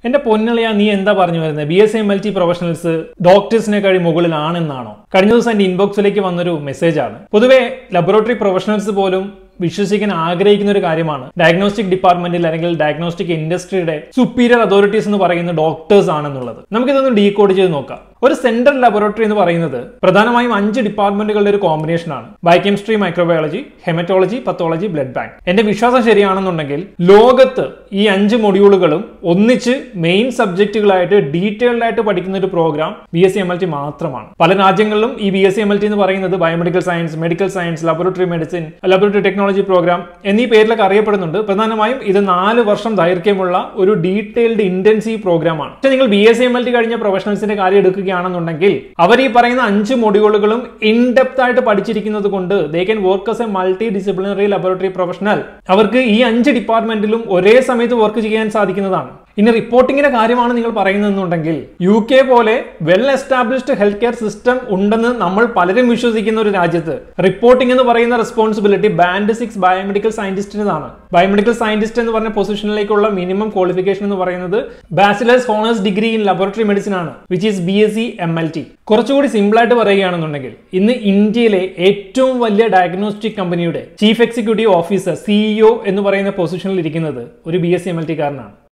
എന്റെ പൊന്നളിയ നീ എന്താ പറഞ്ഞു വരുന്നത് B S M L T professionals ഡോക്ടേഴ്സിനെക്കാൾ മുകളിലാണെന്നാണോ കഴിഞ്ഞ ദിവസം എന്റെ ഇൻബോക്സിലേക്ക് വന്നൊരു മെസ്സേജ് ആണ് പൊതുവെ ലബോറട്ടറി പ്രൊഫഷണൽസ് പോലും വിശ്വസിക്കാൻ ആഗ്രഹിക്കുന്ന ഒരു കാര്യമാണ് ഡയഗ്നോസ്റ്റിക് ഡിപ്പാർട്ട്മെന്റിൽ അല്ലെങ്കിൽ ഡയഗ്നോസ്റ്റിക് ഇൻഡസ്ട്രിയുടെ സുപ്പീരിയർ അതോറിറ്റീസ് എന്ന് പറയുന്ന ഡോക്ടേഴ്സ് ആണെന്നുള്ളത് നമുക്കിതൊന്ന് ഡീകോഡ് ചെയ്ത് നോക്കാം ഒരു സെൻട്രൽ ലബോറട്ടറി എന്ന് പറയുന്നത് പ്രധാനമായും അഞ്ച് ഡിപ്പാർട്ട്മെന്റുകളുടെ ഒരു കോമ്പിനേഷൻ ആണ് biochemistry microbiology haematology pathology blood bank എന്റെ വിശ്വാസം ശരിയാണെന്നുണ്ടെങ്കിൽ ലോകത്ത് ഈ അഞ്ച് മൊഡ്യൂളുകളും ഒന്നിച്ച് മെയിൻ സബ്ജക്റ്റുകളായിട്ട് ഡീറ്റെയിൽഡ് ആയിട്ട് പഠിക്കുന്ന ഒരു programme B S C M L T മാത്രമാണ് പല രാജ്യങ്ങളിലും ഈ B S C M L T എന്ന് പറയുന്നത് biomedical science medical science laboratory medicine laboratory technology programme എന്നീ പേരിലൊക്കെ അറിയപ്പെടുന്നുണ്ട് പ്രധാനമായും ഇത് നാല് വർഷം ദൈർഘ്യമുള്ള ഒരു ഡീറ്റെയിൽഡ് ഇന്റൻസീവ് പ്രോഗ്രാമാണ് പക്ഷേ നിങ്ങൾ B S C M L T കഴിഞ്ഞ പ്രൊഫഷണൽസിന്റെ കാര്യം എടുക്കുകയാണെന്നുണ്ടെങ്കിൽ അവർ ഈ പറയുന്ന അഞ്ച് മൊഡ്യൂളുകളും ഇൻഡെപ്ത് ആയിട്ട് പഠിച്ചിരിക്കുന്നത് കൊണ്ട് they can work as a multidisciplinary laboratory professional അവർക്ക് ഈ അഞ്ച് ഡിപ്പാർട്ട്മെന്റിലും ഒരേ സമയത്ത് വർക്ക് ചെയ്യാൻ സാധിക്കുന്നതാണ് ഇനി റിപ്പോർട്ടിങ്ങിന്റെ കാര്യമാണ് നിങ്ങൾ പറയുന്നതെന്നുണ്ടെങ്കിൽ യു കെ പോലെ well established health care system ഉണ്ടെന്ന് നമ്മൾ പലരും വിശ്വസിക്കുന്ന ഒരു രാജ്യത്ത് റിപ്പോർട്ടിംഗ് എന്ന് പറയുന്ന റെസ്പോൺസിബിലിറ്റി ബാൻഡ് സിക്സ് ബയോമെഡിക്കൽ സയന്റിസ്റ്റിനാണ് ബയോമെഡിക്കൽ സയന്റിസ്റ്റ് എന്ന് പറഞ്ഞ പൊസിഷനിലേക്കുള്ള മിനിമം ക്വാളിഫിക്കേഷൻ എന്ന് പറയുന്നത് bachelor's honours degree in laboratory medicine ആണ് which is B S C M L T കുറച്ചുകൂടി സിമ്പിൾ ആയിട്ട് പറയുകയാണെന്നുണ്ടെങ്കിൽ ഇന്ന് ഇന്ത്യയിലെ ഏറ്റവും വലിയ ഡയഗ്നോസ്റ്റിക് കമ്പനിയുടെ ചീഫ് എക്സിക്യൂട്ടീവ് ഓഫീസർ സിഇഒ എന്ന് പറയുന്ന പൊസിഷനിൽ ഇരിക്കുന്നത് ഒരു B S C M L T കാരനാണ്